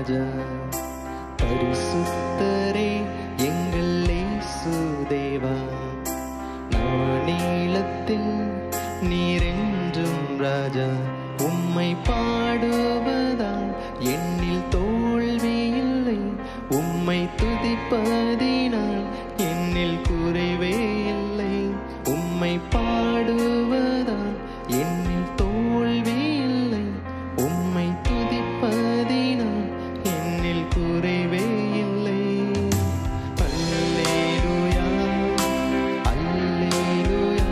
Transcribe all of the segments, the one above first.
ராஜா பரிசுத்தரே எங்கள் இயேசு தேவா நானீளத்தில் நீரென்றும் ராஜா உம்மை பாடுவதால் என்னில் தோல்வி இல்லை உம்மை துதிப்பதினால் என்னில் குறைவே இல்லை உம்மை பாடுவதால் என்னில் தோல்வி இல்லை உம்மை துதிப்பதினால் என்னில் குறைவே இல்லை அல்லேலூயா அல்லேலூயா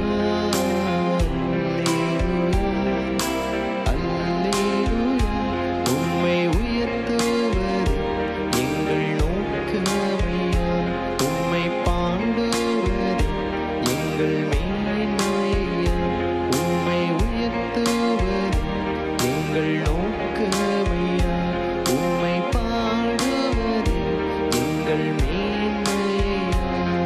அல்லேலூயா அல்லேலூயா உம்மை உயர்த்துவது எங்கள் நோக்கமையா உம்மை பாடுவது எங்கள் மேன்மையா உம்மை உயர்த்துவது எங்கள் நோக்கமையா உம்மை பாடுவது எங்கள் மேன்மையா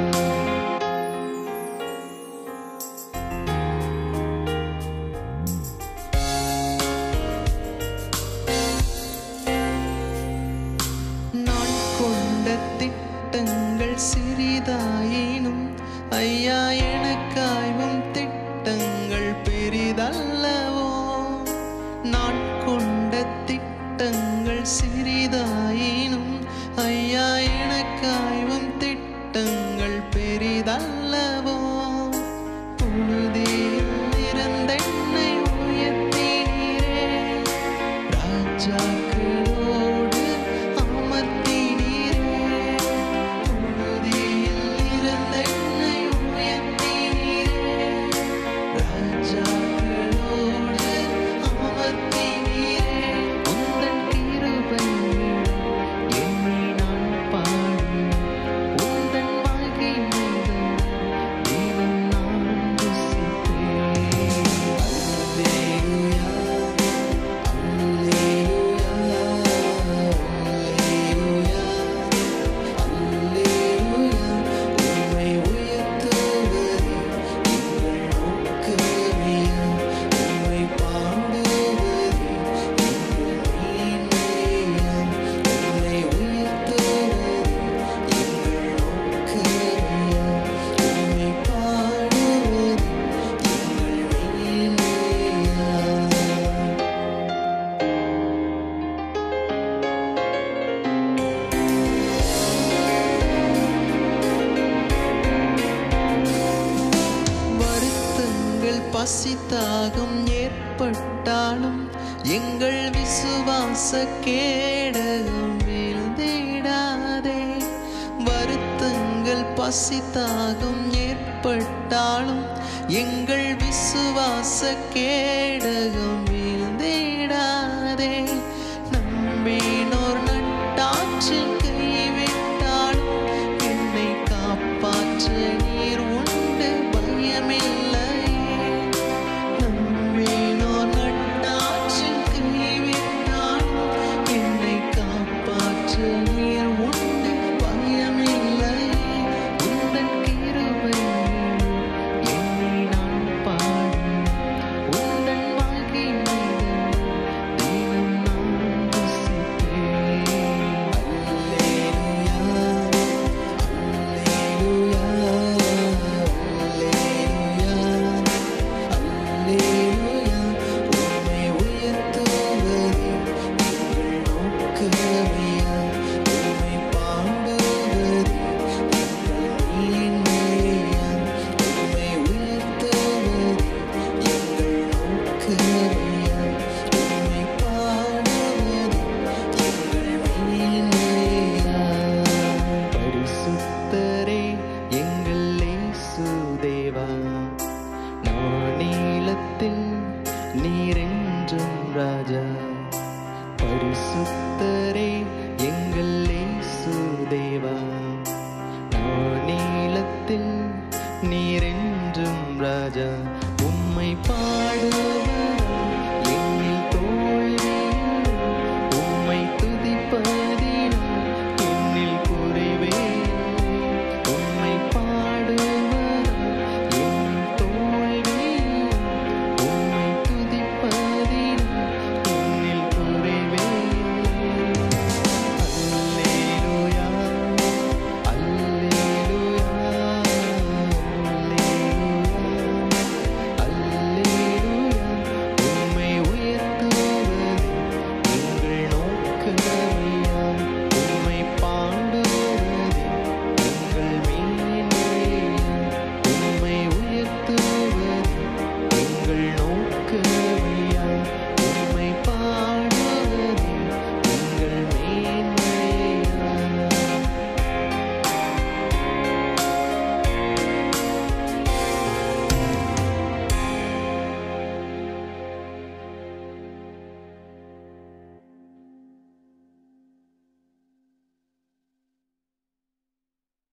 நான் கொண்ட திட்டங்கள் சிறிதாயினும் ஐயா எனக்காய்வும் திட்டங்கள் பெரிதல்லவோ நான் கொண்ட திட்டங்கள் சிறிதாயினும் ஐயா எனக்காய்வும் திட்டங்கள் பெரிதல்லவோ புழுதியில் இருந்தென்னை உயர்த்தினீரே ராஜாக்களோடு அமர்த்தினீரே புழுதியில் இருந்த என்னை உயர்த்தினீரே ராஜாக்களோடு அமர்த்தினீரே உந்தன் கிருபையினால் என்னை நான் பாடுவேன் உந்தன் மகிமையினால் தினம் நான் ருசிப்பேன் அல்லேலூயா வருத்தங்கள் பசித்தாகம் ஏற்பட்டாலும் எங்கள் விசுவாச கேடகம் வீழ்ந்திடாதே வருத்தங்கள் பசித்தாகம் ஏற்பட்டாலும் எங்கள் விசுவாச கேடகம் வீழ்ந்திடாதே நம்பினோர் நட்டாற்று கைவிட்டாலும் என்னை காப்பாற்ற நீர் உண்டு பயமில்லையே நம்பினோர் நட்டாற்று கைவிட்டாலும் என்னை காப்பாற்ற நீர் உண்டு பயமில்லையே உந்தன் கிருபையினால் என்னை நான் பாடுவேன் உந்தன் மகிமையினால் தினம் நான் ருசிப்பேன் பரிசுத்தரே எங்கள் இயேசு தேவா நானீளத்தில் நீரென்றும் ராஜா பரிசுத்தரே எங்கள் இயேசு தேவா நானீளத்தில்